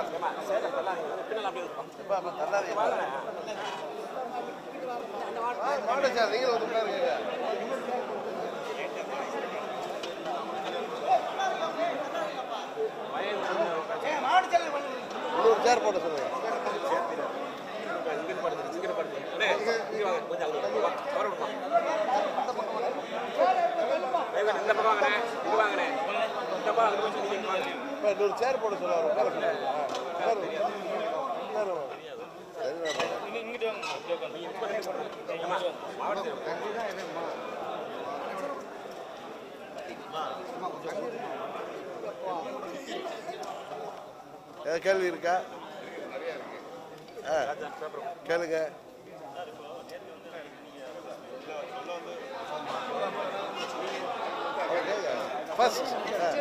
மாடு சார் நீங்களும் வந்து உட்காருங்க இன்னொரு சேர் போட சொல்லுங்க இப்ப இன்னொரு சேர் போட சொல்லுவாங்க உட்கார சொல்லுங்க ஆ, உட்காருங்க. உட்காருங்க. சரி, நான் ஏதாவது கேள்வி இருக்கா ஆ கேளுங்க ஃபர்ஸ்ட்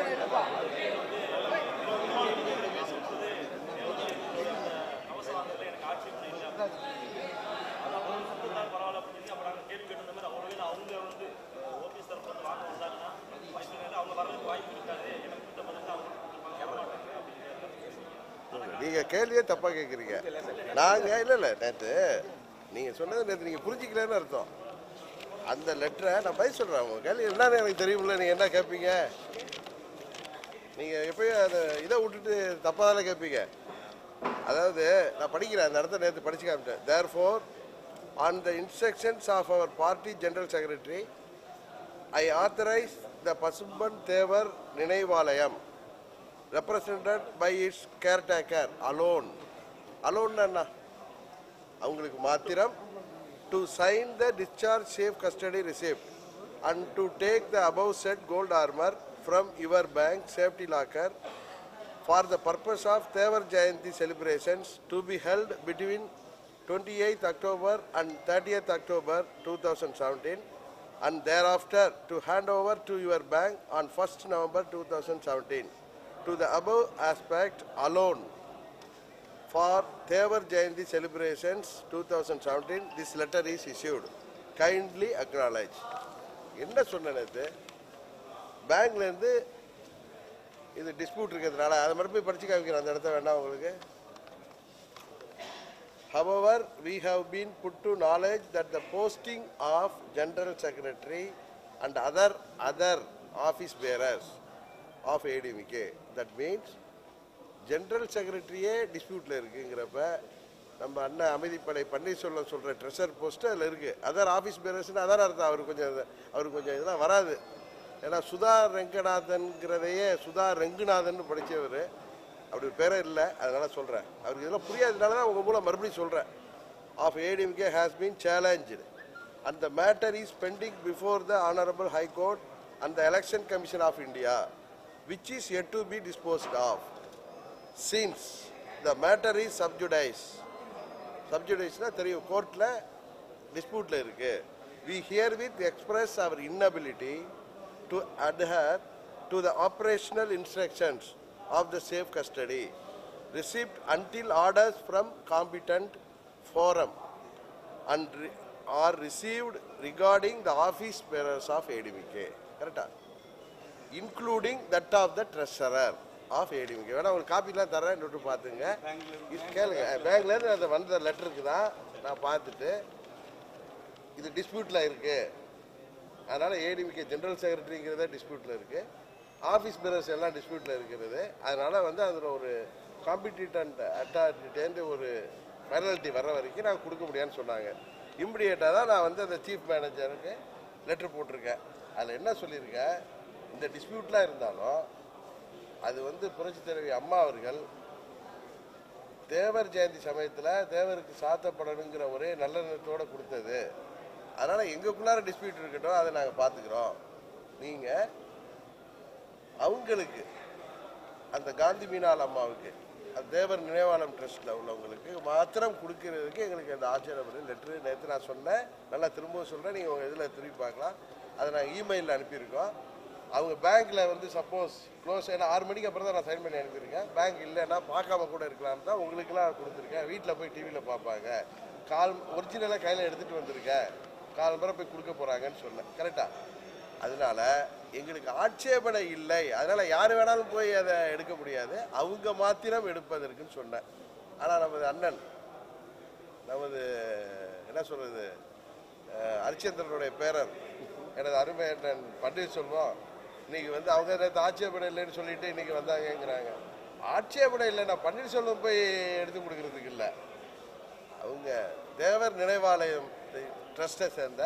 நீங்க கேள்வியே தப்பா கேக்குறீங்க நாங்க இல்ல இல்ல நேத்து நீங்க சொன்னது நேத்து நீங்க புரிஞ்சுக்கலன்னு அர்த்தம் அந்த லெட்டரை நான் பதில் சொல்றேன் உங்க கேள்வி என்னன்னு எனக்கு தெரியும்ல நீங்க என்ன கேட்பீங்க நீங்க எப்பயும் அதை இதை விட்டுட்டு தப்பா தானே கேட்பீங்க அதாவது நான் படிக்கிறேன் அந்த இடத்த நேற்று படிச்சு காமிட்டேன் therefore on the instructions of our party general secretary I authorise the Pasumpon Thevar Ninaivalayam represented by its caretaker alone alone என்ன அவங்களுக்கு மாத்திரம் to sign the discharge safe custody receipt and to take the above set gold armour from your bank safety locker for the purpose of Thevar Jayanthi celebrations to be held between twenty eighth October and thirtieth October two thousand seventeen and thereafter to hand over to your bank on 1st November 2017. To the above aspect alone, for Thevar Jayanti celebrations 2017, this letter is issued. Kindly acknowledge. என்ன சொன்னேன் நேத்து பேங்க்லேருந்து இது dispute இருக்கிறதுனால அதை மட்டும் போய் படிச்சு காமிக்கிறேன் அந்த இடத்த வேண்டாம் உங்களுக்கு However, we have been put to knowledge that the posting of General Secretary and other other office bearers of ADMK, that means general செக்ரட்டரியே டிஸ்பியூட்டில் இருக்குங்கிறப்ப நம்ம அண்ணன் அமைதிப்படை பன்னீர்செல்வம் சொல்கிற ட்ரெஷர் போஸ்ட்டு அதில் இருக்குது அதர் ஆஃபீஸ் பேரர்ஸ்னு அதான் அர்த்தம் அவருக்கு கொஞ்சம் இது- அவருக்கு கொஞ்சம் இதெல்லாம் வராது ஏன்னா சுதா ரெங்கநாதன்கிறதையே சுதா ரெங்குநாதன் படித்தவர் அப்படி ஒரு பேரே இல்லை அதனால சொல்கிறேன் அவருக்கு இதெல்லாம் புரியாததுனால தான் உங்கள் மூலம் மறுபடியும் சொல்கிறேன் of ADMK has been challenge and the matter is pending before the honourable High Court and the Election Commission of India which is yet to be disposed of since the matter is sub judice சப்ஜுடைஸ்னா தெரியும் கோர்ட்டில் டிஸ்பியூட்டில் இருக்கு we herewith express our inability to adhere to the operational instructions of the safe custody received until orders from competent forum and re- are received regarding the office bearers of ADVK. கரெக்டா including that of the treasurer of ADMK வேணா உங்களுக்கு காப்பிலாம் தரேன் விட்டு பார்த்துங்க இது கேளுங்க பேங்க்லேருந்து அந்த வந்த லெட்டருக்கு தான் நான் பார்த்துட்டு இது டிஸ்பியூட்டில் இருக்கு அதனால் ஏடிஎம்கே ஜெனரல் செக்ரட்டரிங்கிறத டிஸ்பியூட்டில் இருக்கு ஆஃபீஸ் பேரர்ஸ் எல்லாம் டிஸ்பியூட்டில் இருக்கிறது அதனால் வந்து அதில் ஒரு காம்பிடிட்டன்ட் அத்தாரிட்டேருந்து ஒரு பெனல்ட்டி வர்ற வரைக்கும் நான் கொடுக்க முடியாதுன்னு சொன்னாங்க இம்மிடியேட்டாக தான் நான் வந்து அந்த சீஃப் மேனேஜருக்கு லெட்டர் போட்டிருக்கேன் அதில் என்ன சொல்லியிருக்கேன் இந்த டிஸ்பியூட்லாம் இருந்தாலும் அது வந்து புரட்சி தலைவி அம்மா அவர்கள் தேவர் ஜெயந்தி சமயத்தில் தேவருக்கு சாத்தப்படணுங்கிற ஒரே நல்லெண்ணத்தோட கொடுத்தது அதனால் எங்களுக்குள்ளார டிஸ்பியூட் இருக்கட்டும் அதை நாங்கள் பார்த்துக்குறோம் நீங்கள் அவங்களுக்கு அந்த காந்தி மீனால் அம்மாவுக்கு அந்த தேவர் நினைவாளம் ட்ரஸ்ட்டில் உள்ளவங்களுக்கு மாத்திரம் கொடுக்கறதுக்கு எங்களுக்கு அந்த ஆச்சரியப்படும் லெட்ரு நேற்று நான் சொன்னேன் நல்லா திரும்பவும் சொல்கிறேன் நீங்கள் உங்கள் இதில் திரும்பி பார்க்கலாம் அதை நாங்கள் இமெயிலில் அனுப்பியிருக்கோம் அவங்க பேங்க்கில் வந்து சப்போஸ் க்ளோஸ் ஏன்னா ஆறு மணிக்கு அப்புறம் தான் நான் சைன் பண்ணி அனுப்பியிருக்கேன் பேங்க் இல்லைன்னா பார்க்காம கூட இருக்கலாம்னு தான் உங்களுக்கெல்லாம் கொடுத்துருக்கேன் வீட்டில் போய் டிவியில் பார்ப்பாங்க கால் ஒரிஜினலாக கையில் எடுத்துகிட்டு வந்திருக்கேன் கால் முறை போய் கொடுக்க போகிறாங்கன்னு சொன்னேன் கரெக்டாக அதனால எங்களுக்கு ஆட்சேபனை இல்லை அதனால யார் வேணாலும் போய் அதை எடுக்க முடியாது அவங்க மாத்திரம் எடுப்பதற்குன்னு சொன்னேன் ஆனால் நமது அண்ணன் நமது என்ன சொல்றது அஹ், ஹரிச்சந்திரனுடைய பேரர் எனது அருமை அண்ணன் பன்னீர்செல்வம் இன்னைக்கு வந்து அவங்க நேற்று ஆட்சேபனை இல்லைன்னு சொல்லிட்டு இன்னைக்கு வந்தாங்கங்கிறாங்க ஆட்சேபனை இல்லை நான் பன்னீர்செல்வம் போய் எடுத்து கொடுக்கறதுக்கு இல்லை அவங்க தேவர் நினைவாலயம் ட்ரஸ்ட்டை சேர்ந்த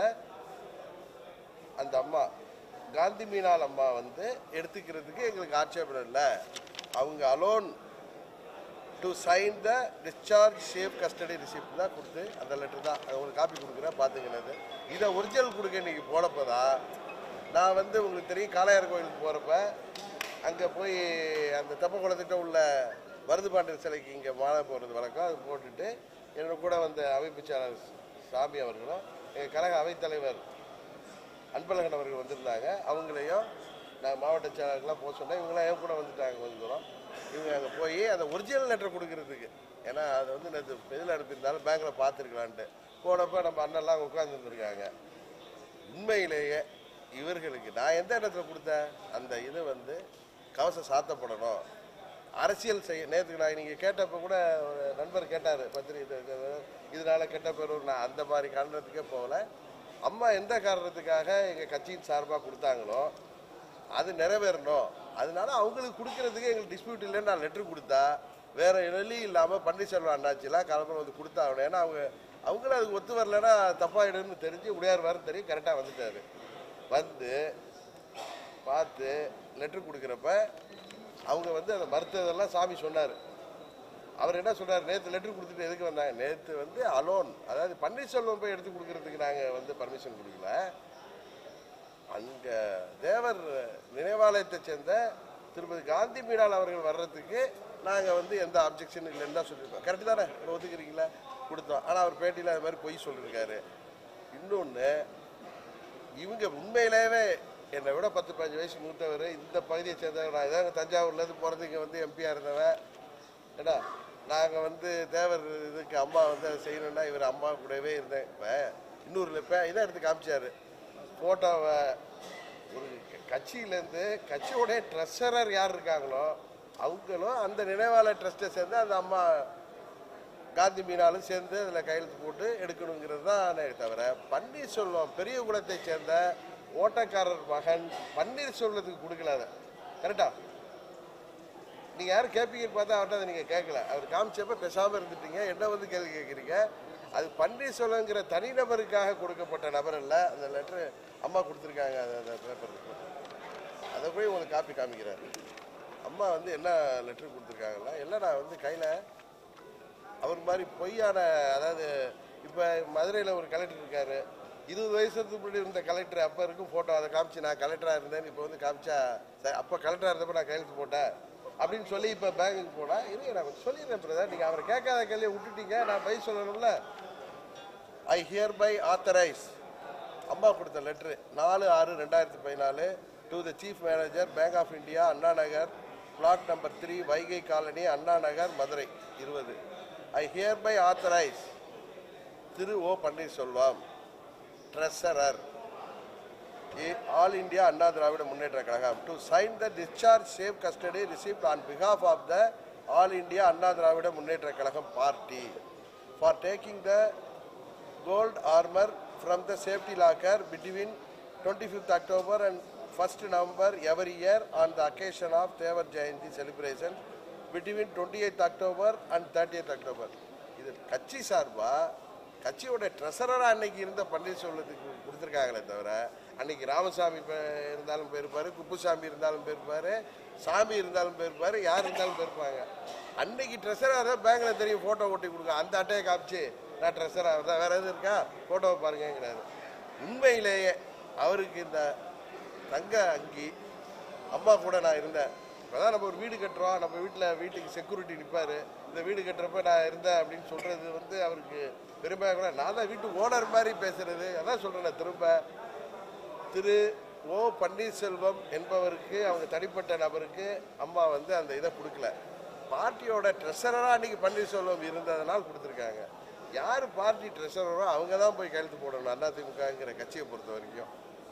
அந்த அம்மா காந்தி மீனால் அம்மா வந்து எடுத்துக்கிறதுக்கு எங்களுக்கு ஆட்சேபனை இல்லை அவங்க alone to sign the discharge safe custody receipt தான் கொடுத்து அந்த லெட்டர் தான் அது உங்களுக்கு காப்பி கொடுக்குறேன் பார்த்துக்கினது இதை ஒரிஜினல் கொடுக்க இன்னைக்கு போனப்போ தான் நான் வந்து உங்களுக்கு தெரியும் காளையார் கோயிலுக்கு போகிறப்ப அங்கே போய் அந்த தெப்பக்குளத்திட்ட உள்ள மருது பாண்டியன் சிலைக்கு இங்கே மாலை போடுறது வழக்கம் அது போட்டுட்டு என்னோட கூட வந்த அமைப்புச்சாளர் சாமி அவர்களும் எங்கள் கழக அவைத்தலைவர் அன்பழகன் அவர்கள் வந்திருந்தாங்க அவங்களையும் நான் மாவட்ட செயலாளர்கள்லாம் போக சொன்னேன் இவங்களாம் என் கூட வந்துட்டாங்க கொஞ்சம் தூரம் இவங்க அங்கே போய் அந்த ஒரிஜினல் லெட்டர் கொடுக்கறதுக்கு ஏன்னா அது வந்து நேற்று இதில் அனுப்பியிருந்தாலும் பேங்க்கில் பார்த்துருக்கலான்ட்டு போனப்போ நம்ம அண்ணெல்லாம் உட்காந்துருந்துருக்காங்க உண்மையிலேயே இவர்களுக்கு நான் எந்த இடத்துல கொடுத்தேன் அந்த இது வந்து கவசம் சாத்தப்படணும் அரசியல் செய்ய நேற்றுக்கு நான் நீங்கள் கேட்டப்போ கூட ஒரு நண்பர் கேட்டார் பத்திரிகை இது- இதனால கெட்ட பேர் வரும். நான் அந்த மாதிரி காரணத்துக்கே போகல அம்மா எந்த காரணத்துக்காக எங்கள் கட்சியின் சார்பாக கொடுத்தாங்களோ அது நிறைவேறணும் அதனால அவங்களுக்கு கொடுக்கறதுக்கு எங்களுக்கு டிஸ்பியூட் இல்லைன்னு நான் லெட்டர் கொடுத்தா வேற வழி இல்லாமல் பன்னீர்செல்வம் அண்ணாச்சிலாம் கிளம்புற வந்து கொடுத்தாகணும் ஏன்னா அவங்க அவங்களும் அதுக்கு ஒத்து வரலன்னா தப்பாயிடுன்னு தெரிஞ்சு உடையார் வாரம் தெரியும் கரெக்டாக வந்துட்டாரு வந்து பார்த்து லெட்டர் கொடுக்குறப்ப அவங்க வந்து அதை மறுத்ததெல்லாம் சாமி சொன்னார் அவர் என்ன சொன்னார் நேற்று லெட்டர் கொடுத்துட்டு எதுக்கு வந்தாங்க நேற்று வந்து அலோன் அதாவது பன்னீர்செல்வம் போய் எடுத்து கொடுக்கறதுக்கு நாங்கள் வந்து பர்மிஷன் கொடுக்கல அங்க தேவர் நினைவாலயத்தை சேர்ந்த திருப்பதி காந்தி மீனால் அவர்கள் வர்றதுக்கு நாங்கள் வந்து எந்த அப்ஜெக்ஷன் இல்லைன்னு தான் சொல்லியிருக்கோம் கரெக்டு தானே இப்போ ஒத்துக்கிறீங்களா கொடுத்தோம் ஆனால் அவர் பேட்டியில் அது மாதிரி பொய் சொல்லியிருக்காரு இன்னொன்று இவங்க உண்மையிலேயே என்னை விட பத்து பதினஞ்சு வயசு மூத்தவர் இந்த பகுதியை சேர்ந்தவர் நான் இதாங்க தஞ்சாவூர்லேருந்து பிறந்து இங்கே வந்து எம்பியாக இருந்தவன் ஏடா நாங்கள் வந்து தேவர் இதுக்கு அம்மா வந்து அதை செய்யணும்னா இவர் அம்மா கூடவே இருந்தேன் இப்போ இன்னொரு இப்போ இதை எடுத்து காமிச்சாரு ஃபோட்டோவை ஒரு க- கட்சியிலேருந்து கட்சியோடைய ட்ரெஷரர் யார் இருக்காங்களோ அவங்களும் அந்த நினைவாலய ட்ரஸ்ட்டை சேர்ந்து அந்த அம்மா காந்தி மீனாலும் சேர்ந்து அதில் கையெழுத்து போட்டு எடுக்கணுங்கிறது தான் தவிர பன்னீர்செல்வம் பெரிய குலத்தை சேர்ந்த ஓட்டக்காரர் மகன் பன்னீர்செல்வத்துக்கு கொடுக்கல அதை கரெக்டா நீங்கள் யாரும் கேட்பீங்கன்னு பார்த்தா அவர்கிட்ட அதை நீங்கள் கேட்கல அவர் காமிச்சப்ப பேசாமல் இருந்துட்டீங்க என்ன வந்து கேள்வி கேட்குறீங்க அது பன்னீர்செல்வங்கிற தனிநபருக்காக கொடுக்கப்பட்ட நபர் அல்ல அந்த லெட்ரு அம்மா கொடுத்துருக்காங்க அந்த அந்த பேப்பர் அதை போய் உங்களுக்கு காப்பி காமிக்கிறாரு அம்மா வந்து என்ன லெட்ரு கொடுத்துருக்காங்களா எல்லாம் நான் வந்து கையில் அவர் மாதிரி பொய்யான அதாவது இப்போ மதுரையில் ஒரு கலெக்டர் இருக்காரு இருபது வயசுக்கு முன்னாடி இருந்த கலெக்டர் அப்போ இருக்கும் ஃபோட்டோ அதை காமிச்சு நான் கலெக்டராக இருந்தேன் இப்போ வந்து காமிச்சா சரி அப்போ கலெக்டராக இருந்தப்போ நான் கையெழுத்து போட்டேன் அப்படின்னு சொல்லி இப்போ பேங்குக்கு போனால் இருங்க நான் சொல்லிடுறேன் பிரதர் நீங்கள் அவரை கேட்காத கேள்வியை விட்டுட்டீங்க நான் பை சொல்லணும்ல ஐ ஹியர் பை ஆத்தரைஸ் அம்மா கொடுத்த லெட்ரு நாலு ஆறு ரெண்டாயிரத்தி பதினாலு to the chief manager Bank of India Anna Nagar flat number three Vaigai colony Anna Nagar Madurai இருபது I hereby authorise Thiru O Panneerselvam treasurer All India Anna Dravida Munnetra Kazhagam to sign the discharge safe custody receipt on பிகாஃப் of the All India Anna Dravida Munnetra Kazhagam party for taking the gold armor from the safety locker between 25th October and 1st November every year on the occasion of Devar Jayanti celebration between 28th October and 30th October. இது கட்சி சார்பா கட்சியோட ட்ரெஸரராக அன்னைக்கு இருந்த பன்னீர்செல்வத்துக்கு கொடுத்துருக்காங்களே தவிர அன்னைக்கு ராமசாமி பே- இருந்தாலும் போயிருப்பாரு குப்புசாமி இருந்தாலும் போயிருப்பாரு சாமி இருந்தாலும் போயிருப்பாரு யார் இருந்தாலும் போயிருப்பாங்க அன்னைக்கு ட்ரெஸராக தான் பேங்க்ல தெரியும் ஃபோட்டோ ஒட்டி கொடுங்க அந்த அட்டையை காமிச்சு நான் ட்ரெஸராக தான் வேற எதுவும் இருக்கா ஃபோட்டோவை பாருங்கிறாரு உண்மையிலேயே அவருக்கு இந்த தங்க அங்கி அம்மா கூட நான் இருந்தேன் இப்போதான் நம்ம ஒரு வீடு கட்டுறோம் நம்ம வீட்டில் வீட்டுக்கு செக்யூரிட்டி நிற்பார் இந்த வீடு கட்டுறப்ப நான் இருந்தேன் அப்படின்னு சொல்கிறது வந்து அவருக்கு பெருமையாக கூட நான் தான் வீட்டு ஓனர் மாதிரி பேசுறது அதான் சொல்கிறேன் திரும்ப திரு ஓ பன்னீர்செல்வம் என்பவருக்கு அவங்க தனிப்பட்ட நபருக்கு அம்மா வந்து அந்த இதை கொடுக்கல பார்ட்டியோட ட்ரெஷரராக அன்றைக்கி பன்னீர்செல்வம் இருந்ததுனால் கொடுத்துருக்காங்க யார் பார்ட்டி ட்ரெஷரரோ அவங்க தான் போய் கையெழுத்து போடணும் அதிமுகங்கிற கட்சியை பொறுத்த வரைக்கும்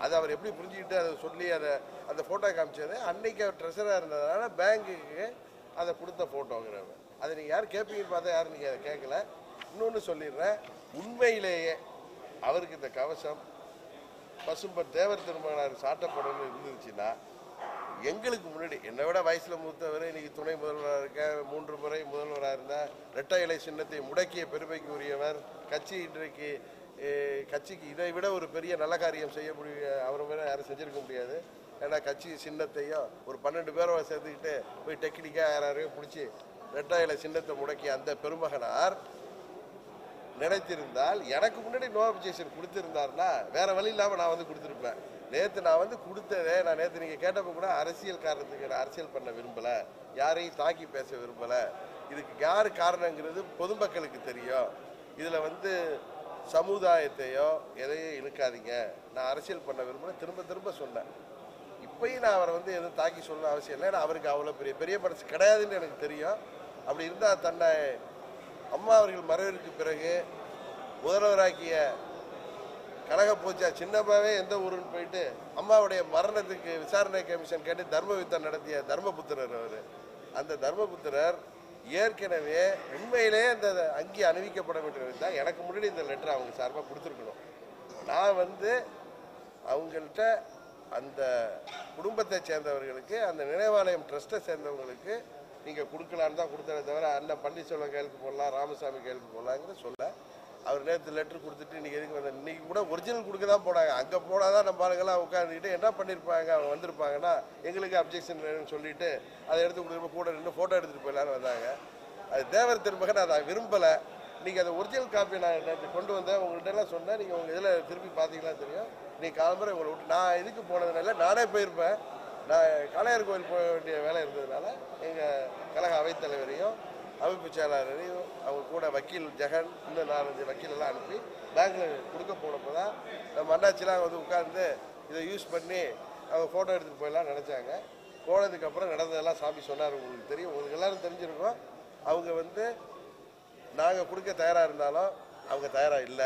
அதை அவர் எப்படி புரிஞ்சுக்கிட்டு அதை சொல்லி அதை அந்த ஃபோட்டோ காமிச்சது அன்னைக்கு அவர் ட்ரெஷராக இருந்ததுனால பேங்குக்கு அதை கொடுத்த ஃபோட்டோங்கிறவர் அதை நீங்கள் யார் கேட்பீங்கன்னு பார்த்தா யாரும் நீங்கள் அதை கேட்கல இன்னொன்று சொல்லிடுறேன் உண்மையிலேயே அவருக்கு இந்த கவசம் பசும்பன் தேவர் திருமகனார் சாட்டப்படணும்னு இருந்துச்சுன்னா எங்களுக்கு முன்னாடி என்னை விட வயசுல மூத்தவர் இன்னைக்கு துணை முதல்வராக இருக்க மூன்று முறை முதல்வராக இருந்தால் இரட்டை இலை சின்னத்தை முடக்கிய பெருமைக்கு உரியவர் கட்சி இன்றைக்கு eh, கட்சிக்கு இதை விட ஒரு பெரிய நல்ல காரியம் செய்ய முடிய அவரை விட யாரும் செஞ்சிருக்க முடியாது ஏன்னா கட்சி சின்னத்தையும் ஒரு பன்னெண்டு பேரை சேர்த்துக்கிட்டு போய் டெக்னிக்காக யாரையும் பிடிச்சி இரட்டை இலை சின்னத்தை முடக்கிய அந்த பெருமகனார் நினைத்திருந்தால் எனக்கு முன்னாடி நோ அப்ஜெக்ஷன் கொடுத்திருந்தாருன்னா வேற வழி இல்லாமல் நான் வந்து கொடுத்துருப்பேன் நேற்று நான் வந்து கொடுத்ததே நான் நேற்று நீங்கள் கேட்டப்போ கூட அரசியல் காரணத்துக்கு நான் அரசியல் பண்ண விரும்பலை யாரையும் தாக்கி பேச விரும்பலை இதுக்கு யார் காரணங்கிறது பொதுமக்களுக்கு தெரியும் இதில் வந்து சமுதாயத்தையோ எதையும் இழுக்காதீங்க நான் அரசியல் பண்ண விரும்பல திரும்ப திரும்ப சொன்னேன் இப்பயும் நான் அவரை வந்து எதுவும் தாக்கி சொல்ல அவசியம் இல்லை ஏன்னா அவருக்கு அவ்வளோ பெரிய பெரிய மனசு கிடையாதுன்னு எனக்கு தெரியும் அப்படி இருந்தால் தன்னை அம்மா அவர்கள் மறைவிற்கு பிறகு முதல்வராக்கிய கனக பூஜா சின்னம்மாவே எந்த ஊருன்னு போயிட்டு அம்மாவுடைய மரணத்துக்கு விசாரணை கமிஷன் கேட்டு தர்ம யுத்தம் நடத்திய தர்மபுத்திரர் அவர் அந்த தர்மபுத்திரர் ஏற்கனவே உண்மையிலே அந்த அங்கி அணிவிக்கப்பட வேண்டியது தான் எனக்கு முன்னாடி இந்த லெட்டர் அவங்க சார்பாக கொடுத்துருக்கணும் நான் வந்து அவங்கள்ட்ட அந்த குடும்பத்தை சேர்ந்தவர்களுக்கு அந்த நினைவாலயம் ட்ரஸ்ட்டை சேர்ந்தவங்களுக்கு நீங்கள் கொடுக்கலான்னு தான் கொடுத்ததே தவிர அண்ணன் பன்னீர்செல்வம் கையெழுத்து போடலாம் ராமசாமி கையெழுத்து போடலாங்கிற சொல்ல அவர் நேற்று லெட்டர் கொடுத்துட்டு இன்றைக்கி எதுக்கு வந்த இன்றைக்கி கூட ஒரிஜினல் கொடுக்க தான் போனாங்க அங்கே போனால் தான் நம்ம ஆளுங்கெல்லாம் உட்காந்துக்கிட்டு என்ன பண்ணியிருப்பாங்க அவங்க வந்திருப்பாங்கன்னா எங்களுக்கு அப்ஜெக்ஷன் வேணும்னு சொல்லிட்டு அதை எடுத்து கொடுக்குறப்ப கூட நின்று ஃபோட்டோ எடுத்துகிட்டு போயிடலான்னு வந்தாங்க அது தேவர் திருமகன் அதை விரும்பலை நீங்கள் அந்த ஒரிஜினல் காப்பி நான் நேற்று கொண்டு வந்தேன் உங்கள்கிட்ட எல்லாம் சொன்னேன் நீங்கள் உங்கள் இதில் திருப்பி பார்த்தீங்களா தெரியும் நீ காலம்பரை உங்களை விட்டு நான் இதுக்கு போனதுனால நானே போயிருப்பேன் நான் காளையார் கோயில் போக வேண்டிய வேலை இருந்ததுனால எங்கள் கழக அவைத்தலைவரையும் அமைப்பு செயலாளரையும் அவங்க கூட வக்கீல் ஜெகன் இன்னும் நாலஞ்சு வக்கீல் எல்லாம் அனுப்பி பேங்க்கில் கொடுக்க போனப்போ தான் நம்ம அண்ணாச்சிலாம் வந்து உட்கார்ந்து இதை யூஸ் பண்ணி அவங்க ஃபோட்டோ எடுத்துகிட்டு போயிடலாம் நினச்சாங்க போனதுக்கப்புறம் நடந்ததெல்லாம் சாமி சொன்னார் உங்களுக்கு தெரியும் உங்களுக்கு எல்லாரும் தெரிஞ்சிருக்கும் அவங்க வந்து நாங்கள் கொடுக்க தயாராக இருந்தாலும் அவங்க தயாராக இல்லை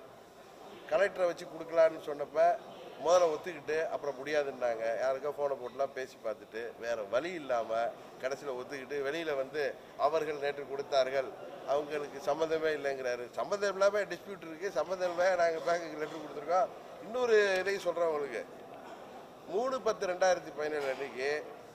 கலெக்டரை வச்சு கொடுக்கலான்னு சொன்னப்ப முதல்ல ஒத்துக்கிட்டு அப்புறம் முடியாதுன்னாங்க யாருக்கோ ஃபோனை போட்டுலாம் பேசி பார்த்துட்டு வேற வழி இல்லாமல் கடைசியில் ஒத்துக்கிட்டு வெளியில் வந்து அவர்கள் நேற்று கொடுத்தார்கள் அவங்களுக்கு சம்மந்தமே இல்லைங்கிறாரு சம்மந்தம் இல்லாமல் டிஸ்பியூட் இருக்குது சம்மந்தம் இல்லாமல் நாங்கள் பேங்குக்கு லெட்டர் கொடுத்துருக்கோம் இன்னொரு இதையும் சொல்கிறேன் உங்களுக்கு மூணு பத்து ரெண்டாயிரத்தி பதினேழு அன்னைக்கு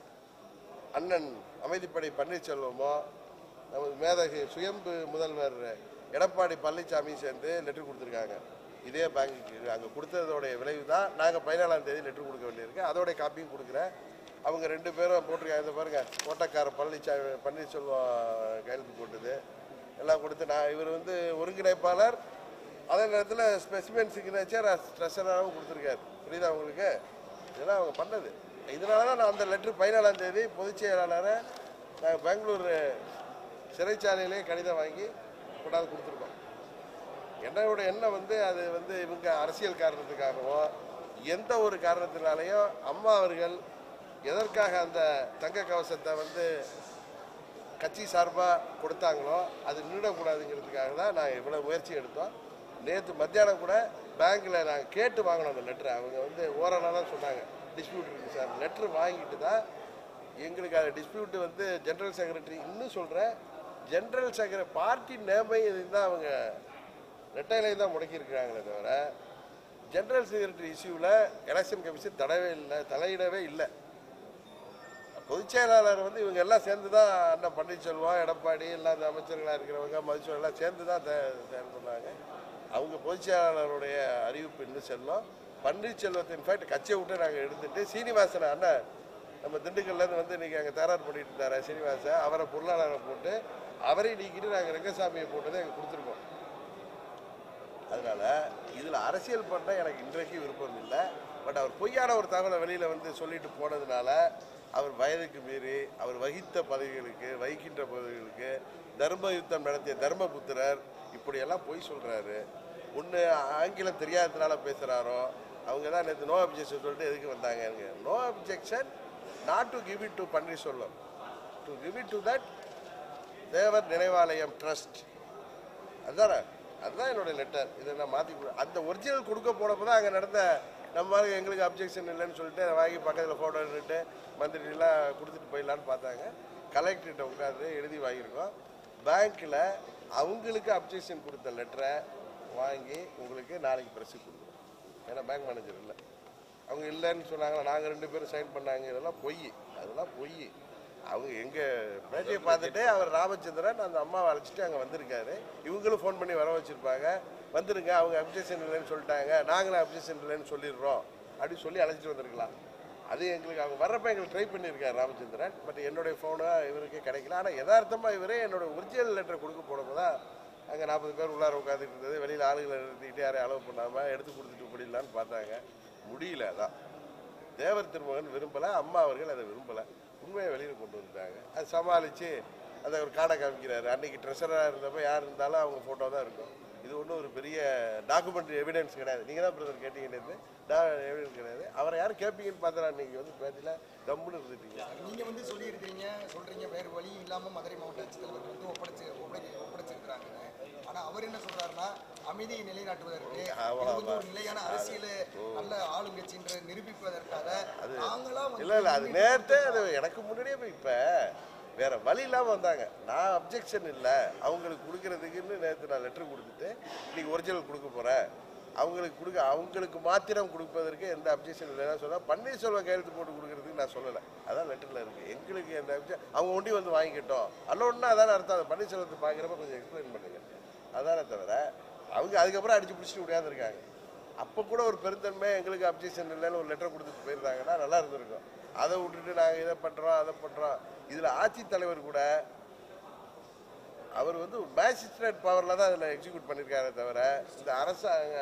அண்ணன் அமைதிப்படை பன்னீர்செல்வமோ நமது மேதகு சுயம்பு முதல்வர் எடப்பாடி பழனிசாமி சேர்ந்து லெட்டர் கொடுத்துருக்காங்க இதே பேங்குக்கு அங்கே கொடுத்ததோடைய விளைவு தான் நாங்கள் பதினேழாம் தேதி லெட்டர் கொடுக்க வேண்டியிருக்கு அதோடைய காப்பியும் கொடுக்குறேன் அவங்க ரெண்டு பேரும் போட்டிருக்காங்க இந்த பாருங்க கோட்டக்கார பழனிசாமி பன்னீர்செல்வம் கையெழுத்து போட்டது எல்லாம் கொடுத்து நான் இவர் வந்து ஒருங்கிணைப்பாளர் அதே நேரத்தில் ஸ்பெசிமென் சிக்னேச்சர் ட்ரெஷராகவும் கொடுத்துருக்காரு புரியுதா உங்களுக்கு இதெல்லாம் அவங்க பண்ணது இதனால தான் நான் அந்த லெட்ரு பதினாலாம் தேதி பொதுச் செயலாளரை நாங்கள் பெங்களூர் சிறைச்சாலையிலே கடிதம் வாங்கி கொண்டாந்து கொடுத்துருக்கோம் என்னோட எண்ணம் வந்து அது வந்து இவங்க அரசியல் காரணத்துக்காகவோ எந்த ஒரு காரணத்தினாலேயும் அம்மா அவர்கள் எதற்காக அந்த தங்க கவசத்தை வந்து கட்சி சார்பாக கொடுத்தாங்களோ அது நின்றுடக்கூடாதுங்கிறதுக்காக தான் நான் இவ்வளோ முயற்சி எடுத்தோம் நேற்று மத்தியானம் கூட பேங்க்கில் நாங்கள் கேட்டு வாங்கினோம் அந்த லெட்டரை அவங்க வந்து ஓரளவு தான் சொன்னாங்க டிஸ்பியூட் இருக்குது சார் லெட்ரு வாங்கிட்டு தான் எங்களுக்கு அது டிஸ்பியூட் வந்து ஜெனரல் செக்ரட்டரி இன்னும் சொல்கிறேன் ஜெனரல் செக்ரட்டரி பார்ட்டி நேமை தான் அவங்க ரெட்டையிலையும் தான் முடக்கியிருக்கிறாங்களே தவிர ஜெனரல் செக்ரட்டரி இஷ்யூவில் எலெக்ஷன் கமிஷன் தடவே இல்லை தலையிடவே இல்லை பொதுச் செயலாளர் வந்து இவங்க எல்லாம் சேர்ந்து தான் அண்ணன் பன்னீர்செல்வம் எடப்பாடி எல்லாம் இந்த அமைச்சர்களாக இருக்கிறவங்க மதுசூர் எல்லாம் சேர்ந்து தான் தயார் பண்ணாங்க அவங்க பொதுச் செயலாளருடைய அறிவிப்பு இன்னும் செல்லும் பன்னீர்செல்வத்தை இன்ஃபேக்ட் கட்சியை விட்டு நாங்கள் எடுத்துட்டு சீனிவாசன் அண்ணன் நம்ம திண்டுக்கல்லேருந்து வந்து இன்றைக்கி அங்கே தயார் பண்ணிட்டு இருந்தார் சீனிவாசன் அவரை பொருளாளரை போட்டு அவரை நீக்கிட்டு நாங்கள் ரங்கசாமியை போட்டதை எங்களுக்கு கொடுத்துருக்கோம் அதனால இதில் அரசியல் பண்ண எனக்கு இன்றைக்கு விருப்பம் இல்லை பட் அவர் பொய்யான ஒரு தகவலை வெளியில் வந்து சொல்லிட்டு போனதுனால அவர் வயதுக்கு மீறி அவர் வகித்த பதவிகளுக்கு வகிக்கின்ற பதவிகளுக்கு தர்ம யுத்தம் நடத்திய தர்மபுத்திரர் இப்படியெல்லாம் பொய் சொல்கிறாரு ஒன்று ஆங்கிலம் தெரியாததுனால பேசுகிறாரோ அவங்க தான் நேற்று நோ அப்ஜெக்ஷன் சொல்லிட்டு எதுக்கு வந்தாங்க no objection not to give it to Panneerselvam to give it to that Thevar Ninaivalayam trust அதுதானே அதுதான் என்னோட லெட்டர் இதை நான் மாற்றி அந்த ஒரிஜினல் கொடுக்க போனப்போ தான் அங்கே நடந்த நம்ம ஆளுங்க எங்களுக்கு அப்ஜெக்ஷன் இல்லைன்னு சொல்லிட்டு அதை வாங்கி பக்கத்தில் ஃபோட்டோ எடுத்துட்டு மந்திரிலாம் கொடுத்துட்டு போயிடலான்னு பார்த்தாங்க கலெக்டர்கிட்ட உட்காந்து எழுதி வாங்கியிருக்கோம் பேங்க்கில் அவங்களுக்கு அப்ஜெக்ஷன் கொடுத்த லெட்டரை வாங்கி உங்களுக்கு நாளைக்கு ப்ரெஸ்ஸுக்கு கொடுக்குறோம் ஏன்னா பேங்க் மேனேஜர் இல்லை அவங்க இல்லைன்னு சொன்னாங்க நாங்கள் ரெண்டு பேரும் சைன் பண்ணாங்க இதெல்லாம் பொய் அதெல்லாம் பொய் அவங்க எங்கள் பேட்டியை பார்த்துட்டு அவர் ராமச்சந்திரன் அந்த அம்மாவை அழைச்சிட்டு அங்கே வந்திருக்காரு இவங்களும் ஃபோன் பண்ணி வர வச்சுருப்பாங்க வந்துருங்க அவங்க அப்ஜெக்ஷன் இல்லைன்னு சொல்லிட்டாங்க நாங்களும் அப்ஜெக்ஷன் இல்லைன்னு சொல்லிடுறோம் அப்படின்னு சொல்லி அழைச்சிட்டு வந்திருக்கலாம் அது எங்களுக்கு அவங்க வர்றப்ப எங்களுக்கு ட்ரை பண்ணியிருக்காரு ராமச்சந்திரன் பட் என்னுடைய ஃபோனு இவருக்கு கிடைக்கல ஆனால் யதார்த்தமாக இவரே என்னோட ஒரிஜினல் லெட்டர் கொடுக்க போனப்போ தான் அங்கே நாற்பது பேர் உள்ளார உட்காந்துட்டு இருந்தது வெளியில் ஆளுகளை நிறுத்திக்கிட்டு யாரையும் அலோவ் பண்ணாமல் எடுத்து கொடுத்துட்டு போயிடலான்னு பார்த்தாங்க முடியல அதான் தேவர் திருமகன் விரும்பலை அம்மா அவர்கள் அதை விரும்பலை உண்மையை வெளியில் கொண்டு வந்துட்டாங்க அது சமாளித்து அதை ஒரு காடை காமிக்கிறாரு அன்னைக்கு ட்ரெஷராக இருந்தப்ப யார் இருந்தாலும் அவங்க ஃபோட்டோ தான் இருக்கும் இது ஒன்றும் ஒரு பெரிய டாக்குமெண்ட்ரி எவிடன்ஸ் கிடையாது நீங்கள் தான் பிரதர் கேட்டீங்கன்னு எவிடன்ஸ் கிடையாது அவரை யாரும் கேட்பீங்கன்னு பார்த்தா நீங்கள் வந்து பேட்டியில் கம்முன்னு இருந்துட்டீங்க நீங்க வந்து சொல்லியிருக்கீங்க சொல்றீங்க வேறு வழி இல்லாம மதுரை மாவட்ட ஆட்சித்தலைவர் வந்து ஒப்படைச்சு ஒப்படை ஒப்படைச்சிருக்கிறாங்க ஆனா அவர் என்ன சொல்றாருன்னா அமைதியை நிலைநாட்டுவதற்கு இது வந்து ஒரு நிலையான அரசியல் நல்ல ஆளுங்கட்சின்ற நிரூபிப்பதற்காக நாங்களா வந்து இல்லை இல்லை அது நேரத்தே அது எனக்கு முன்னாடியே போய் இப்போ வேற வழி இல்லாமல் வந்தாங்க நான் அப்ஜெக்ஷன் இல்லை அவங்களுக்கு கொடுக்கறதுக்குன்னு நேற்று நான் லெட்டர் கொடுத்துட்டு இன்னைக்கு ஒரிஜினல் கொடுக்க போகிறேன் அவங்களுக்கு கொடுக்க அவங்களுக்கு மாத்திரம் கொடுப்பதற்கு எந்த அப்ஜெக்ஷன் இல்லைன்னா சொன்னால் பன்னீர்செல்வம் கையெழுத்து போட்டு கொடுக்கறதுக்கு நான் சொல்லலை அதான் லெட்டரில் இருக்குது எங்களுக்கு எந்த அப்ஜெக்ட் அவங்க ஒண்டி வந்து வாங்கிக்கிட்டோம் அல்லோன்னா அதான அர்த்தம் அது பன்னீர்செல்வத்தை பார்க்குறப்ப கொஞ்சம் எக்ஸ்பிளைன் பண்ணுங்க அதானே தவிர அவங்க அதுக்கப்புறம் அடிச்சு பிடிச்சிட்டு உடையாந்துருக்காங்க அப்போ கூட ஒரு பெருந்தன்மை எங்களுக்கு அப்ஜெக்ஷன் இல்லைன்னு ஒரு லெட்டர் கொடுத்துட்டு போயிருந்தாங்கன்னா நல்லா இருந்திருக்கும் அதை விட்டுட்டு நாங்கள் இதை பண்ணுறோம் அதை பண்ணுறோம் இதில் ஆட்சித்தலைவர் கூட அவர் வந்து மேஜிஸ்ட்ரேட் பவரில் தான் அதில் எக்ஸிக்யூட் பண்ணியிருக்காரே தவிர இந்த அரசாங்க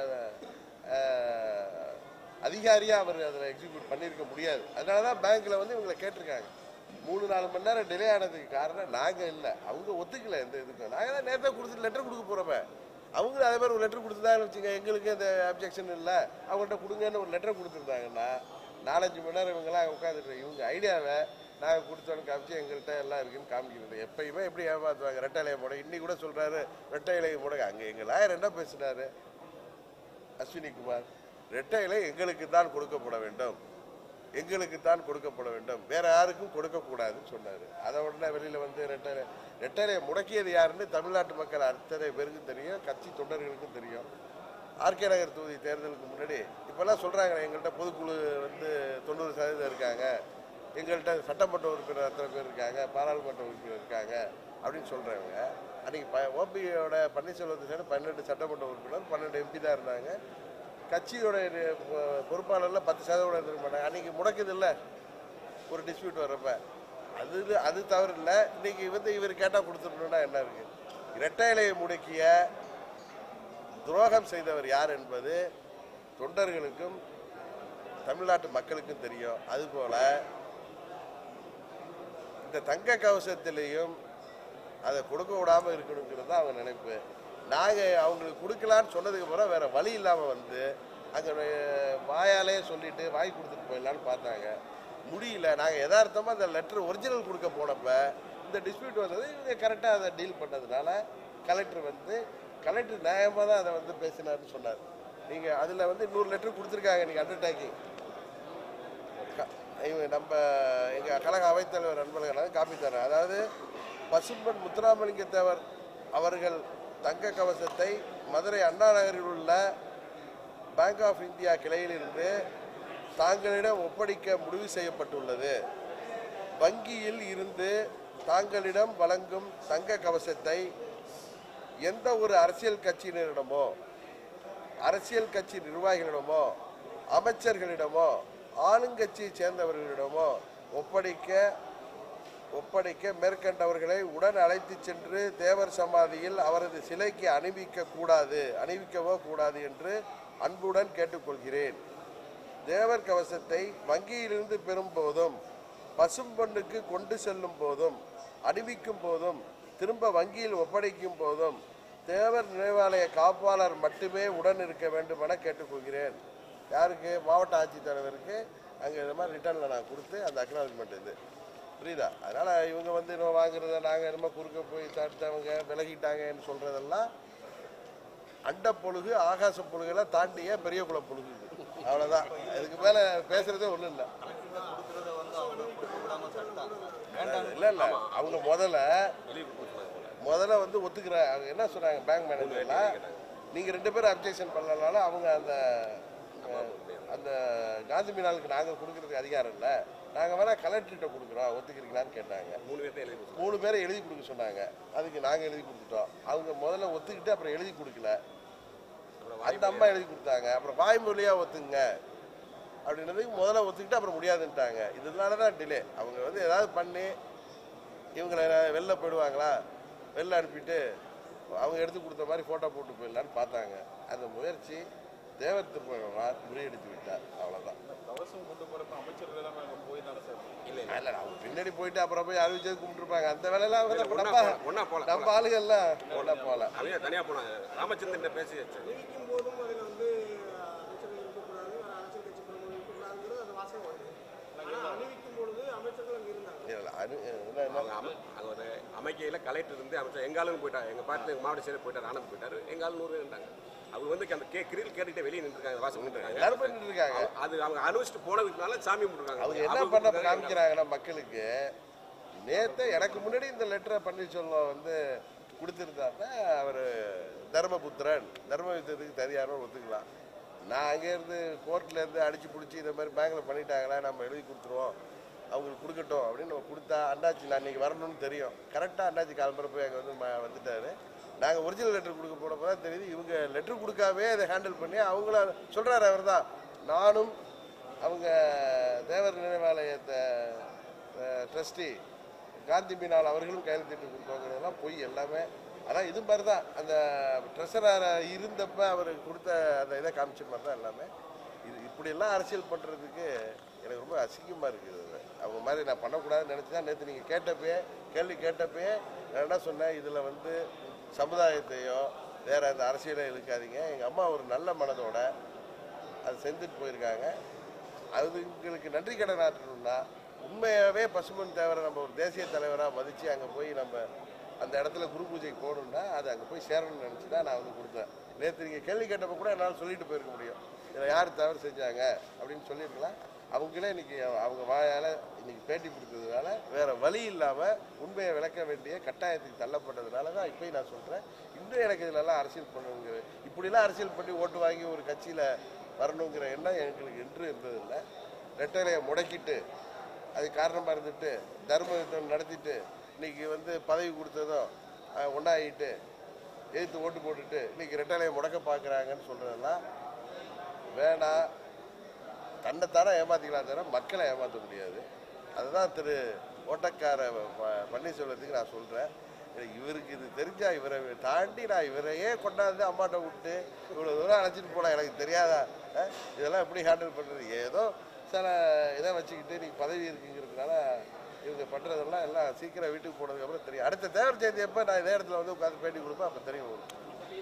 அதிகாரியாக அவர் அதில் எக்ஸிக்யூட் பண்ணியிருக்க முடியாது அதனால தான் பேங்க்கில் வந்து இவங்களை கேட்டிருக்காங்க மூணு நாலு மணி நேரம் டிலே ஆனதுக்கு காரணம் நாங்கள் இல்லை அவங்க ஒத்துக்கல எந்த இதுக்கும் நாங்கள் தான் நேரத்தை கொடுத்துட்டு லெட்டர் கொடுக்க போகிறோமே அவங்களும் அதே மாதிரி ஒரு லெட்டர் கொடுத்துருந்தாங்கன்னு வச்சுங்க எங்களுக்கு இந்த அப்ஜெக்ஷன் இல்லை அவங்கள்ட்ட கொடுங்கன்னு ஒரு லெட்டர் கொடுத்துருந்தாங்கன்னா நாலஞ்சு மணி நேரம் இவங்கெல்லாம் உட்காந்துட்டு இவங்க ஐடியாவை நாங்கள் கொடுத்தோன்னு காமிச்சு எங்கள்கிட்ட எல்லாம் இருக்குன்னு காமிக்கிறது எப்பயுமே எப்படி ஏமாத்துவாங்க ரெட்டை இலையை முடங்க இன்னைக்கு கூட சொல்கிறாரு ரெட்டை இலையை முடங்க அங்கே எங்கள் லாயர் என்ன பேசினாரு அஸ்வினி குமார் ரெட்டை இலை எங்களுக்கு தான் கொடுக்கப்பட வேண்டும் எங்களுக்கு தான் கொடுக்கப்பட வேண்டும் வேற யாருக்கும் கொடுக்கக்கூடாதுன்னு சொன்னார் அதை உடனே வெளியில் வந்து ரெட்டை இலை ரெட்டை இலையை முடக்கியது யாருன்னு தமிழ்நாட்டு மக்கள் அத்தனை பேருக்கும் தெரியும் கட்சி தொண்டர்களுக்கும் தெரியும் ஆர்கே நகர் தொகுதி தேர்தலுக்கு முன்னாடி இப்போல்லாம் சொல்கிறாங்க எங்கள்கிட்ட பொதுக்குழு வந்து தொண்ணூறு சதவீதம் இருக்காங்க எங்கள்கிட்ட சட்டமன்ற உறுப்பினர் அத்தனை பேர் இருக்காங்க பாராளுமன்ற உறுப்பினர் இருக்காங்க அப்படின்னு சொல்கிறவங்க அன்றைக்கி ப ஓபியோட பன்னீர்செல்வத்தை சேர்ந்து பன்னெண்டு சட்டமன்ற உறுப்பினர் பன்னெண்டு எம்பி தான் இருந்தாங்க கட்சியோட பொ- பொறுப்பாளர்ல பத்து சதவீதம் இருந்திருக்க மாட்டாங்க அன்றைக்கி முடக்குது இல்லை ஒரு டிஸ்பியூட் வர்றப்ப அது அது தவறு இல்லை இன்னைக்கு வந்து இவர் கேட்டால் கொடுத்துடணும்னா என்ன இருக்குது இரட்டை இலையை முடக்கிய துரோகம் செய்தவர் யார் என்பது தொண்டர்களுக்கும் தமிழ்நாட்டு மக்களுக்கும் தெரியும் அதுபோல இந்த தங்க கவசத்திலையும் அதை கொடுக்க விடாம இருக்கணுங்கிறது தான் அவங்க நினைப்பு நாங்கள் அவங்களுக்கு கொடுக்கலான்னு சொன்னதுக்கு அப்புறம் வேற வழி இல்லாமல் வந்து அங்கே வாயாலே சொல்லிட்டு வாங்கி கொடுத்துட்டு போயிடலான்னு பார்த்தாங்க முடியல நாங்கள் யதார்த்தமாக அந்த லெட்டர் ஒரிஜினல் கொடுக்க போனப்ப இந்த டிஸ்பியூட் வந்தது இவங்க கரெக்டாக அதை டீல் பண்ணதுனால கலெக்டர் வந்து கலெக்டர் நியாயமாக தான் அதை வந்து பேசினார்னு சொன்னார் நீங்கள் அதில் வந்து இன்னொரு லெட்டர் கொடுத்துருக்காங்க நீங்கள் அண்டர்டேக்கிங் க- இவங்க நம்ம எங்கள் கழக அவைத்தலைவர் அன்பழகன் காப்பி தரேன் அதாவது பசும்பன் முத்துராமலிங்க தேவர் அவர்கள் தங்க கவசத்தை மதுரை அண்ணா நகரில் உள்ள பேங்க் ஆஃப் இந்தியா கிளையிலிருந்து தாங்களிடம் ஒப்படைக்க முடிவு செய்யப்பட்டுள்ளது வங்கியில் இருந்து தாங்களிடம் வழங்கும் தங்க கவசத்தை எந்த ஒரு அரசியல் கட்சியினரிடமோ அரசியல் கட்சி நிர்வாகிகளிடமோ அமைச்சர்களிடமோ ஆளுங்கட்சியை சேர்ந்தவர்களிடமோ ஒப்படைக்க ஒப்படைக்க மேற்கண்டவர்களை உடன் அழைத்து சென்று தேவர் சமாதியில் அவரது சிலைக்கு அணிவிக்க கூடாது அணிவிக்கவோ கூடாது என்று அன்புடன் கேட்டுக்கொள்கிறேன் தேவர் கவசத்தை வங்கியிலிருந்து பெறும் போதும் பசும்பொன்னுக்கு கொண்டு செல்லும் போதும் அணிவிக்கும் போதும் திரும்ப வங்கியில் ஒப்படைக்கும் போதும் தேவர் நினைவாலய காப்பாளர் மட்டுமே உடன் இருக்க வேண்டும் என கேட்டுக்கொள்கிறேன் யாருக்கு மாவட்ட ஆட்சித்தலைவருக்கு அங்கே இந்த மாதிரி ரிட்டர்னில் நான் கொடுத்து அந்த அக்னாலஜ்மெண்ட் இது புரியுதா அதனால் இவங்க வந்து நம்ம வாங்குறத நாங்கள் என்னமோ குறுக்க போய் தடுத்தவங்க விலகிட்டாங்கன்னு சொல்கிறதெல்லாம் அண்ட பொழுகு ஆகாச பொழுகெல்லாம் தாண்டிய பெரிய குல பொழுகு இது அவ்வளோதான் இதுக்கு மேலே பேசுறதே ஒன்றும் இல்லை இல்லை இல்லை அவங்க முதல்ல முதல்ல வந்து ஒத்துக்கிற அவங்க என்ன சொன்னாங்க பேங்க் மேனேஜர்லாம் நீங்கள் ரெண்டு பேரும் அப்ஜெக்ஷன் பண்ணலனால அவங்க அந்த அஹ், அந்த காந்தி மீனாளுக்கு நாங்கள் கொடுக்கறதுக்கு அதிகாரம் இல்லை நாங்கள் வேணா கலெக்டர்கிட்ட கொடுக்குறோம் ஒத்துக்கிறீங்களான்னு கேட்டாங்க மூணு பேர்த்த எழுதி கொடுத்தாங்க. மூணு பேரை எழுதி கொடுக்க சொன்னாங்க அதுக்கு நாங்கள் எழுதி கொடுத்துட்டோம் அவங்க முதல்ல ஒத்துக்கிட்டு அப்புறம் எழுதி கொடுக்கல அப்புறம் அந்த அம்மா எழுதி கொடுத்தாங்க அப்புறம் வாய்மொழியாக ஒத்துங்க அப்படின்றதுக்கு முதல்ல ஒத்துக்கிட்டு அப்புறம் முடியாதுன்ட்டாங்க இதனால தான் டிலே அவங்க வந்து ஏதாவது பண்ணி இவங்களை வெளில போயிடுவாங்களா வெளில அனுப்பிட்டு அவங்க எடுத்து கொடுத்த மாதிரி ஃபோட்டோ போட்டு போயிடலான்னு பார்த்தாங்க அந்த முயற்சி தேவர் திருப்பதி முறியடித்து விட்டார் அவ்வளோதான் கவசம் கொண்டு போறப்ப அமைச்சர்கள் எல்லாம் அங்க போய் தானே சார் இல்லை இல்லை இல்லை அவங்க பின்னாடி போயிட்டு அப்புறம் போய் அறிவிச்சது கும்பிட்டுருப்பாங்க அந்த வேலையெல்லாம் அவங்க தான் ஒண்ணா நம்ம போல, ஒண்ணா போல, நம்ம ஆளுகள்லாம் ஒன்றா போகல அவங்க தனியாக போனாங்க ராமச்சந்திரன் பேசி அறிவிக்கும் போதும் அதில் வந்து அமைச்சர்கள் இருக்கக்கூடாது அரசியல் கட்சி பிரமுகர்கள் இருக்கக்கூடாதுங்கிறது அந்த வாசகம் வருது ஆனால் அறிவிக்கும் பொழுது அமைச்சர்கள் அங்கே இருந்தாங்க இல்லை அனு என்ன என்ன அவங்க அம அங்கே ஒரு அமைக்கையில் கலெக்டர் இருந்து அமைச்சர் எங்க ஆளுங்க போயிட்டாங்க எங்கள் பார்த்து எங்கள் மாவட்ட செயலர் போயிட்டார் ஆனந்த் போயிட்டாரு எங்கள் ஆளு நூறு பேர் இருந்தாங்க அவங்க வந்து அந்த கே கிரில் கேட்டுட்டு வெளியே நின்றுருக்காங்க வாசம் நின்றுருக்காங்க எல்லாரும் பண்ணிட்டு இருக்காங்க அது அவங்க அனுபவிச்சுட்டு போனதுக்குனால சாமி கும்பிட்டுருக்காங்க அவங்க என்ன பண்ண காமிக்கிறாங்கன்னா மக்களுக்கு நேத்து எனக்கு முன்னாடி இந்த லெட்டரை பன்னீர்செல்வம் வந்து கொடுத்துருந்தாருன்னா அவர் தர்மபுத்திரன் தர்ம யுத்தத்துக்கு தனியாரும் ஒத்துக்கலாம் நான் அங்கேருந்து கோர்ட்லேருந்து அடிச்சு பிடிச்சி இந்த மாதிரி பேங்க்கில் பண்ணிட்டாங்களா நம்ம எழுதி கொடுத்துருவோம் அவங்களுக்கு கொடுக்கட்டும் அப்படின்னு நம்ம கொடுத்தா அண்ணாச்சி நான் இன்னைக்கு வரணும்னு தெரியும் கரெக்டாக அண்ணாச்சி காலம்பரை போய் அங்கே வந்து ம- வந்துட்டாரு நாங்கள் ஒரிஜினல் லெட்டர் கொடுக்க போனப்போ தான் தெரியுது இவங்க லெட்டர் கொடுக்காமே அதை ஹேண்டில் பண்ணி அவங்கள சொல்கிறாரு அவர் தான் நானும் அவங்க தேவர் நினைவாலயத்தை ட்ரஸ்டி காந்தி மீனால் அவர்களும் கையெழுத்திட்டு கொடுத்தவங்கிறதெல்லாம் பொய் எல்லாமே அதான் இது மாதிரி தான் அந்த ட்ரெஷராக இருந்தப்ப அவர் கொடுத்த அந்த இதை காமிச்ச மாதிரி தான் எல்லாமே இது இப்படியெல்லாம் அரசியல் பண்ணுறதுக்கு எனக்கு ரொம்ப அசிங்கமாக இருக்குது இது. அவங்க மாதிரி நான் பண்ணக்கூடாதுன்னு நினச்சி தான் நேற்று நீங்கள் கேட்டப்பயே கேள்வி கேட்டப்பயே நான் என்ன சொன்னேன் இதில் வந்து சமுதாயத்தையோ வேற அந்த அரசியலை இழுக்காதீங்க எங்கள் அம்மா ஒரு நல்ல மனதோட அது செஞ்சுட்டு போயிருக்காங்க அதுங்களுக்கு நன்றி கடன் ஆற்றணும்னா உண்மையாகவே பசுமன் தேவரை நம்ம ஒரு தேசிய தலைவராக மதித்து அங்கே போய் நம்ம அந்த இடத்துல குரு பூஜைக்கு போகணும்னா அது அங்கே போய் சேரணும்னு நினச்சி தான் நான் வந்து கொடுத்தேன் நேற்று நீங்கள் கேள்வி கேட்டப்போ கூட என்னால் சொல்லிட்டு போயிருக்க முடியும் இதில் யார் தவறு செஞ்சாங்க அப்படின்னு சொல்லியிருக்கலாம் அவங்களே இன்னைக்கு அவங்க வாயால் இன்னைக்கு பேட்டி கொடுத்ததுனால வேற வழி இல்லாமல் உண்மையை விளக்க வேண்டிய கட்டாயத்துக்கு தள்ளப்பட்டதுனால தான் இப்போயும் நான் சொல்கிறேன் இன்னும் எனக்கு இதிலெல்லாம் அரசியல் பண்ணணுங்கிற இப்படிலாம் அரசியல் பண்ணி ஓட்டு வாங்கி ஒரு கட்சியில் வரணுங்கிற எண்ணம் எங்களுக்கு என்று இருந்ததில்லை ரெட்டலையை முடக்கிட்டு அது காரணமாக இருந்துட்டு தர்ம யுத்தம் நடத்திட்டு இன்னைக்கு வந்து பதவி கொடுத்ததும் அஹ், ஒண்ணாயிட்டு எதிர்த்து ஓட்டு போட்டுட்டு இன்னைக்கு ரெட்டலையை முடக்க பார்க்குறாங்கன்னு சொல்கிறதெல்லாம் வேணாம் தன்னைத்தானே ஏமாத்திக்கலாம் தவிர மக்களை ஏமாற்ற முடியாது அதுதான் திரு ஓட்டக்கார ப- பன்னீர்செல்வத்துக்கு நான் சொல்கிறேன் இவருக்கு இது தெரிஞ்சா இவரை தாண்டி நான் இவரையே கொண்டாந்து அம்மாட்ட விட்டு இவ்வளோ தூரம் அழைச்சிட்டு போனா எனக்கு தெரியாதா அஹ், இதெல்லாம் எப்படி ஹேண்டில் பண்ணுறது ஏதோ சில இதை வச்சுக்கிட்டு நீ பதவி இருக்குங்கிறதுனால இவங்க பண்ணுறதெல்லாம் எல்லாம் சீக்கிரம் வீட்டுக்கு போனதுக்கப்புறம் தெரியும் அடுத்த தேவர் ஜெயந்தி எப்போ நான் இதே இடத்துல வந்து உட்காந்து பேட்டி கொடுப்பேன் அப்போ தெரியும் உங்களுக்கு.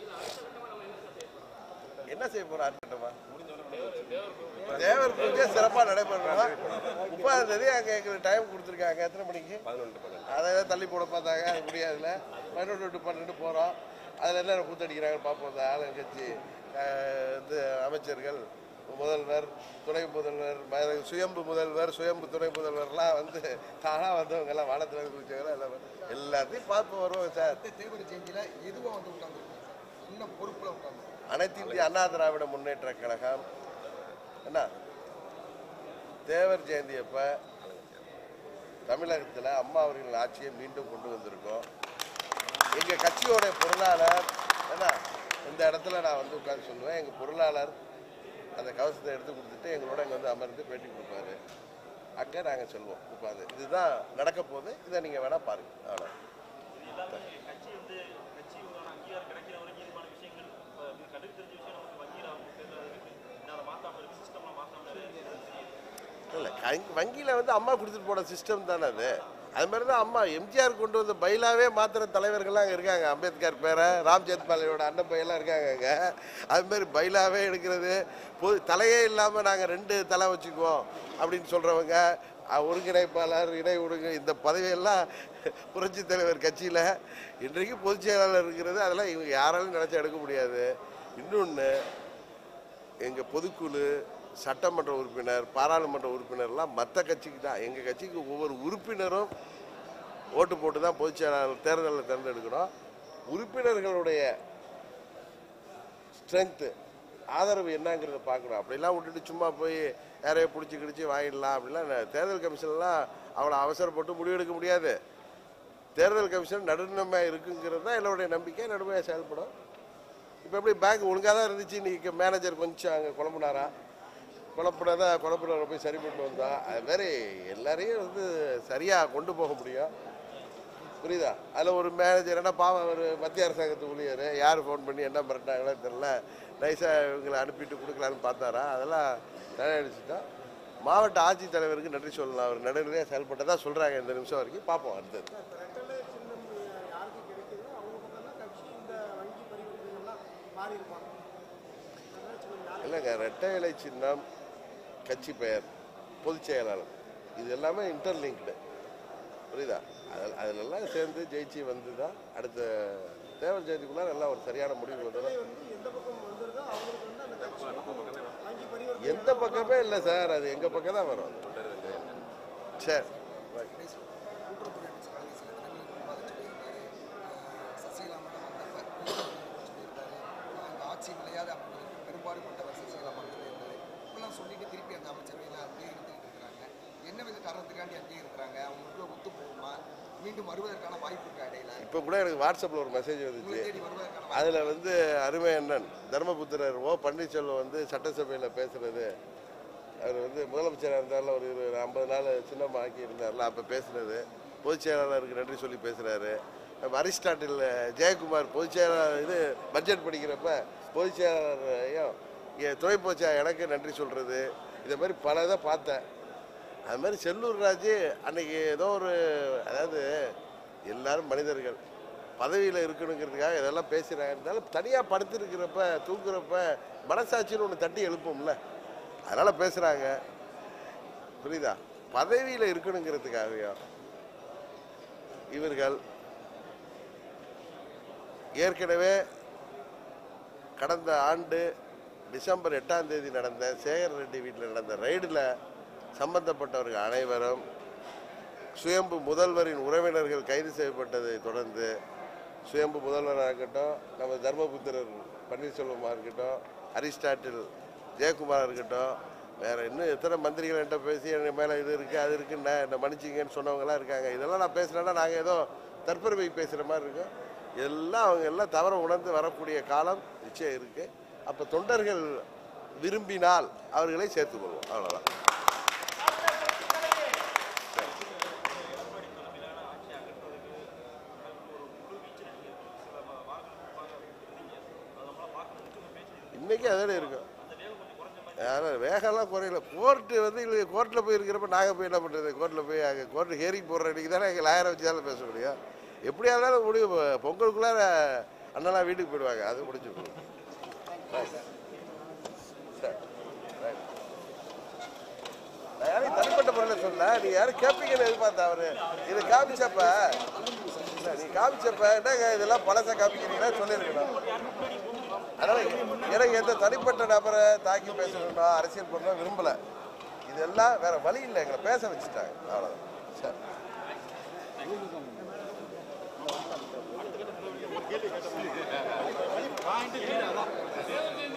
என்ன செய்ய போகிறோம் அடுத்தமா தேவர் பூஜை சிறப்பாக நடைபெறணும் முப்பதாம் தேதி அங்கே எங்களுக்கு டைம் கொடுத்துருக்காங்க எத்தனை மணிக்கு பதினொன்று பன்னெண்டு அதை ஏதாவது தள்ளி போட பார்த்தாங்க அது முடியாதுல பதினொன்று டு பன்னெண்டு போகிறோம் அதில் என்ன கூத்தடிக்கிறாங்கன்னு பார்ப்போம் இந்த ஆளுங்கட்சி அஹ், இது அமைச்சர்கள் முதல்வர் துணை முதல்வர் ம- சுயம்பு முதல்வர் சுயம்பு துணை முதல்வர்லாம் வந்து தானாக வந்தவங்க எல்லாம் வானத்தில் குதிச்சவங்க எல்லாம் எல்லாத்தையும் பார்த்து வருவோம் சார் அடுத்த தேர்தல் ஜெயந்தியில் எதுவாக வந்து உட்காந்துருக்கீங்க சார் என்ன பொறுப்பில் உட்காந்து அனைத்து இந்திய அண்ணா திராவிட முன்னேற்ற கழகம் என்ன தேவர் ஜெயந்தி அப்ப தமிழகத்தில் அம்மா அவர்களின் ஆட்சியை மீண்டும் கொண்டு வந்திருக்கோம் எங்கள் கட்சியோட பொருளாளர் என்ன இந்த இடத்துல நான் வந்து உட்கார்ந்து சொல்லுவேன் எங்கள் பொருளாளர் அந்த கவசத்தை எடுத்து கொடுத்துட்டு எங்களோட இங்கே வந்து அமர்ந்து பேட்டி கொடுப்பாரு அங்கே நாங்கள் சொல்லுவோம் உட்காந்து இதுதான் நடக்க போகுது இதை நீங்கள் வேணால் பாருங்க அவ்வளோ எல்லாமே கட்சி வந்து கட்சி உண்டான அங்கீகாரம் கிடைக்கிற வரைக்கும் இதுமான விஷயங்கள் இப்போ இது கடுகு தெரிஞ்ச விஷயம் நமக்கு வங்கியில் அவங்க தேர்தல் இருக்கு இன்னும் அதை மாற்றாம இருக்கு சிஸ்டம்லாம் மாற்றாம இருக்கு இல்லை வங்கியில் வந்து அம்மா கொடுத்துட்டு போன சிஸ்டம் தானே அது அது மாதிரி தான் அம்மா எம்ஜிஆர் கொண்டு வந்த பைலாவே மாத்திர தலைவர்கள்லாம் அங்கே இருக்காங்க அம்பேத்கர் பேரை ராம் ஜெத்மாலையோட அண்ணன் பையெல்லாம் இருக்காங்க அங்கே அது மாதிரி பைலாவே எடுக்கிறது பொது தலையே இல்லாமல் நாங்கள் ரெண்டு தலை வச்சுக்குவோம் அப்படின்னு சொல்கிறவங்க ஒருங்கிணைப்பாளர் இணை ஒருங்கு இந்த பதவியெல்லாம் புரட்சி தலைவர் கட்சியில் இன்றைக்கு பொதுச் செயலாளர் இருக்கிறது அதெல்லாம் இவங்க யாராலும் நினச்சா எடுக்க முடியாது இன்னொன்று எங்கள் பொதுக்குழு சட்டமன்ற உறுப்பினர் பாராளுமன்ற உறுப்பினர்லாம் மற்ற கட்சிக்கு தான் எங்கள் கட்சிக்கு ஒவ்வொரு உறுப்பினரும் ஓட்டு போட்டு தான் பொதுச் செயலாளர் தேர்தலில் தேர்ந்தெடுக்கிறோம் உறுப்பினர்களுடைய ஸ்ட்ரென்த்து ஆதரவு என்னங்கிறத பார்க்கணும் அப்படிலாம் விட்டுட்டு சும்மா போய் யாரையோ பிடிச்சி கிடிச்சி வாங்கிடலாம் அப்படிலாம் ந- தேர்தல் கமிஷன்லாம் அவ்வளோ அவசரப்பட்டு முடிவெடுக்க முடியாது தேர்தல் கமிஷன் நடுநிலைமையாக இருக்குங்கிறது தான் என்னுடைய நம்பிக்கை நடுமையாக செயல்படும் இப்போ எப்படி பேங்க் ஒழுங்காக தான் இருந்துச்சு இன்னைக்கு மேனேஜர் கொஞ்சம் அங்கே குழம்புனாரா குழப்பினதா குழப்பினரை போய் சரி பண்ணிட்டு வந்தா அது மாதிரி எல்லாரையும் வந்து சரியாக கொண்டு போக முடியும் புரியுதா அதில் ஒரு மேனேஜர் என்ன பாவம் ஒரு மத்திய அரசாங்கத்து ஊழியர் யார் ஃபோன் பண்ணி என்ன மிரட்டாங்களோ தெரில நைஸாக இவங்களை அனுப்பிட்டு கொடுக்கலான்னு பார்த்தாரா அதெல்லாம் தலையடிச்சுட்டா மாவட்ட ஆட்சித்தலைவருக்கு நன்றி சொல்லலாம் அவர் நடுநிலையாக செயல்பட்டதா சொல்கிறாங்க இந்த நிமிஷம் வரைக்கும் பார்ப்போம் அடுத்தது இப்போ ரெட்டலை சின்னம் யாருக்கு கிடைக்குதோ அவங்க பக்கம் தான் கட்சி இந்த வங்கி பரிவர்த்தனைகள்லாம் மாறி இருப்பாங்க ரெட்டலை சின்னம் யார் இல்லைங்க ரெட்டை இலை சின்னம் கட்சி பெயர் பொதுச் செயலாளர் இது எல்லாமே இன்டர்லிங்க்டு புரியுதா அதில் அதிலெல்லாம் சேர்ந்து ஜெயிச்சு வந்து தான் அடுத்த தேவர் ஜெயந்திக்குள்ளார எல்லாம் ஒரு சரியான முடிவு வந்துடும் வந்து எந்த பக்கம் வந்துருதோ அவங்களுக்கு வந்து அந்த கட்சி வங்கி பரிவர்த்தனை எந்த பக்கமே இல்லை சார் அது எங்கள் பக்கம் தான் வரும் சரி கூட்டுறவுத்துறை அமைச்சர் கடந்த சில தினங்களுக்கு முன்பாக சொல்லியிருந்தாரு அஹ், சசிகலா மட்டும் வந்தப்ப சொல்லியிருந்தாரு அந்த ஆட்சி விளையாத அமைச்சருக்கு பெரும்பாடுபட்டவர் சசிகலா மட்டும் சொல்லியிருந்தாரு இப்பெல்லாம் சொல்லிட்டு திருப்பி அந்த அமைச்சரவையில் அப்படியே இருந்துகிட்டு இருக்கிறாங்க என்ன வித காரணத்துக்காண்டி அங்கேயே இருக்கிறாங்க அவங்களுக்குள்ள ஒத்து போகுமா மீண்டும் வருவதற்கான வாய்ப்பு இருக்கா இடையில இப்போ கூட எனக்கு வாட்ஸ்அப்பில் ஒரு மெசேஜ் உங்களை வந்துச்சு தேடி வருவதற்கான அதில் வந்து அருமை அண்ணன் தர்மபுத்திரர் ஓ பன்னீர்செல்வம் வந்து சட்டசபையில் பேசுறது அவர் வந்து முதலமைச்சராக இருந்தாலும் ஒரு இருபது ஐம்பது நாள் சின்னம்மா ஆக்கி இருந்தார்ல அப்போ பேசுனது பொதுச் செயலாளருக்கு நன்றி சொல்லி பேசுகிறாரு அரிஸ்டாட்டில் ஜெயக்குமார் பொதுச் செயலாளர் இது பட்ஜெட் படிக்கிறப்ப பொதுச் செயலாளரையும் இங்கே துணை போச்சா எனக்கு நன்றி சொல்கிறது இதை மாதிரி பல இதை பார்த்தேன் அது மாதிரி செல்லூர் ராஜு அன்னைக்கு ஏதோ ஒரு அதாவது எல்லாரும் மனிதர்கள் பதவியில் இருக்கணுங்கிறதுக்காக இதெல்லாம் பேசுகிறாங்க இருந்தாலும் தனியாக படுத்திருக்கிறப்ப தூங்குறப்ப மனசாட்சின்னு ஒன்று தட்டி எழுப்போம்ல அதனால் பேசுகிறாங்க புரியுதா பதவியில் இருக்கணுங்கிறதுக்காகவே இவர்கள் ஏற்கனவே கடந்த ஆண்டு டிசம்பர் எட்டாம் தேதி நடந்த சேகர் ரெட்டி வீட்டில் நடந்த ரைடில் சம்பந்தப்பட்டவர்கள் அனைவரும் சுயம்பு முதல்வரின் உறவினர்கள் கைது செய்யப்பட்டதை தொடர்ந்து சுயம்பு முதல்வராக இருக்கட்டும் நம்ம தர்மபுத்திரர் பன்னீர்செல்வமாக இருக்கட்டும் அரிஸ்டாட்டில் ஜெயக்குமார் இருக்கட்டும் வேற இன்னும் எத்தனை மந்திரிகள் என்கிட்ட பேசி என் மேலே இது இருக்குது அது இருக்குன்னா என்னை மன்னிச்சிங்கன்னு சொன்னவங்கலாம் இருக்காங்க இதெல்லாம் நான் பேசுனேன்னா நாங்கள் ஏதோ தற்பெருமை பேசுகிற மாதிரி இருக்கோம் எல்லாம் அவங்க எல்லாம் தவற உணர்ந்து வரக்கூடிய காலம் நிச்சயம் இருக்குது அப்போ தொண்டர்கள் விரும்பினால் அவர்களை சேர்த்துக்கொள்வோம் அவ்வளோதான் இன்னைக்கு அதோட இருக்கும் யாரும் வேகம்லாம் குறையல கோர்ட்டு வந்து எங்களுக்கு கோர்ட்டில் போய் இருக்கிறப்ப நாங்கள் போய் என்ன பண்ணுறது கோர்ட்டில் போய் அங்கே கோர்ட்டு ஹேரிங் போடுற அன்றைக்கி தானே எங்கள் லாயரை வச்சு தானே பேச முடியும் எப்படியா இருந்தாலும் முடியும் பொங்கலுக்குள்ளார அண்ணனா வீட்டுக்கு போயிடுவாங்க அது முடிஞ்சு போகும் நான் யாரையும் தனிப்பட்ட முறையில் சொல்ல நீ யாரும் கேட்பீங்கன்னு எதிர்பார்த்த அவரு இது காமிச்சப்ப இல்ல, நீ காமிச்சப்ப என்னங்க இதெல்லாம் பழச காமிக்கிறீங்களா சொல்லியிருக்கணும் அதனால எனக்கு எந்த தனிப்பட்ட நபரை தாக்கி பேசணும்னா அரசியல் பண்ண விரும்பல இதெல்லாம் வேற வழி இல்லை எங்களை பேச வச்சுட்டாங்க அவ்வளோதான் சரி பாயிண்ட்